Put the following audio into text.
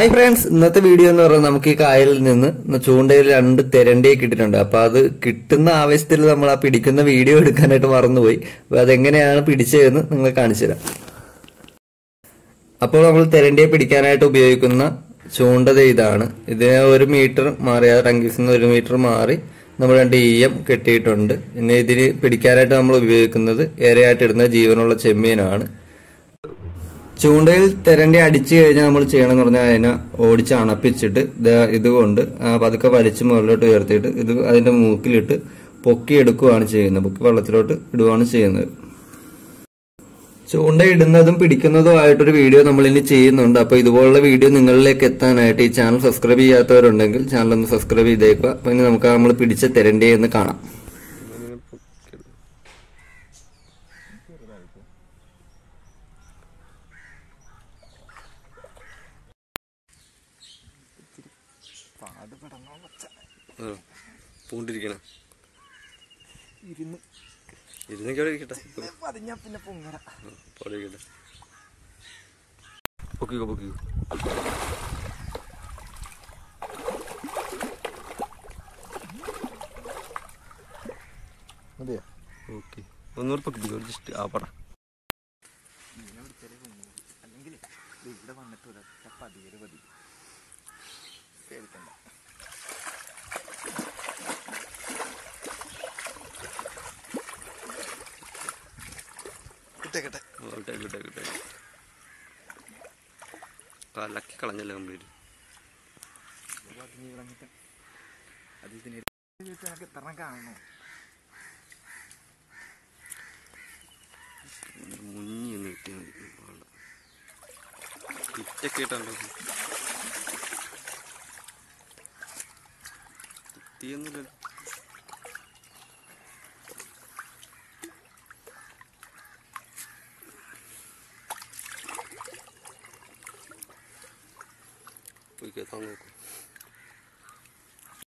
Hi friends ഇന്നത്തെ video എന്ന് പറയുന്നത് നമുക്ക് ഈ കായലിൽ നിന്ന് ഇന്ന് ചൂണ്ടയിൽ രണ്ട് തെരണ്ടിയെ കിട്ടിയിട്ടുണ്ട് അപ്പൊ അത് കിട്ടുന്ന ആവേശത്തിൽ നമ്മൾ ആ പിടിക്കുന്ന വീഡിയോ എടുക്കാനായിട്ട് മറന്നുപോയി അപ്പൊ അതെങ്ങനെയാണ് പിടിച്ചതെന്ന് നിങ്ങൾ കാണിച്ചു തരാം അപ്പോൾ നമ്മൾ തെരണ്ടിയെ പിടിക്കാനായിട്ട് ഉപയോഗിക്കുന്ന ചൂണ്ടത ഇതാണ് ഇതിന് ഒരു മീറ്റർ മാറി ആ ടങ്കീസിൽ നിന്ന് ഒരു മീറ്റർ മാറി നമ്മൾ രണ്ട് ഈയം കെട്ടിയിട്ടുണ്ട് പിന്നെ ഇതിന് പിടിക്കാനായിട്ട് നമ്മൾ ഉപയോഗിക്കുന്നത് ഏറെയായിട്ട് ഇടുന്ന ജീവനുള്ള ചെമ്മീനാണ് ചൂണ്ടയിൽ തെരണ്ടി അടിച്ചു കഴിഞ്ഞാൽ നമ്മൾ ചെയ്യണമെന്ന് പറഞ്ഞാൽ അതിനെ ഓടിച്ച് അണപ്പിച്ചിട്ട് ദാ ഇതുകൊണ്ട് ആ പതുക്കെ വലിച്ച് മുകളിലോട്ട് ഉയർത്തിയിട്ട് ഇത് അതിന്റെ മൂക്കിലിട്ട് പൊക്കി എടുക്കുകയാണ് ചെയ്യുന്നത് പൊക്കി വെള്ളത്തിലോട്ട് ഇടുകയാണ് ചെയ്യുന്നത് ചൂണ്ട ഇടുന്നതും പിടിക്കുന്നതും ആയിട്ടൊരു വീഡിയോ നമ്മൾ ഇനി ചെയ്യുന്നുണ്ട് അപ്പൊ ഇതുപോലുള്ള വീഡിയോ നിങ്ങളിലേക്ക് എത്താനായിട്ട് ഈ ചാനൽ സബ്സ്ക്രൈബ് ചെയ്യാത്തവരുണ്ടെങ്കിൽ ചാനൽ ഒന്ന് സബ്സ്ക്രൈബ് ചെയ്തേക്കുക അപ്പൊ ഇനി നമുക്ക് നമ്മൾ പിടിച്ച തെരണ്ടി എന്ന് കാണാം പൂണ്ടിരിക്കണ ഇരുന്ന് ഇരുന്നൊക്കെ അവിടെ ഇരിക്കട്ടെ പതിഞ്ഞാ പിന്നെ പൊങ്ങറ അപ്പോൾ അവിടെ ഇരിക്കട്ടെ പൊക്കിക്കോ പൊക്കിക്കോ മതിയോ ഓക്കെ ഒന്നുകൂടെ പൊക്കിക്കോ ജസ്റ്റ് ആ പട അല്ലെങ്കിൽ ഇവിടെ വന്നിട്ട് ഒരൊറ്റ പതിയൊരു പതി പേടിക്കണ്ട കിട്ടേ കിട്ടെ വിട്ടെ വിട്ടെ വിട്ടെ കലക്കി കളഞ്ഞല്ലേ കംപ്ലീറ്റ് പതിഞ്ഞ് വിളഞ്ഞിട്ട് അത് ഇതിന് ചോദിച്ചാൽ എനിക്ക് എത്ര കാണണോ മുങ്ങി ഒന്ന് കിട്ടിയാൽ മതി വേണ്ട. കിറ്റൊക്കെ ഇട്ടുണ്ടോ കിട്ടിയൊന്നുമില്ല പോയി കേത്താൻ നോക്കും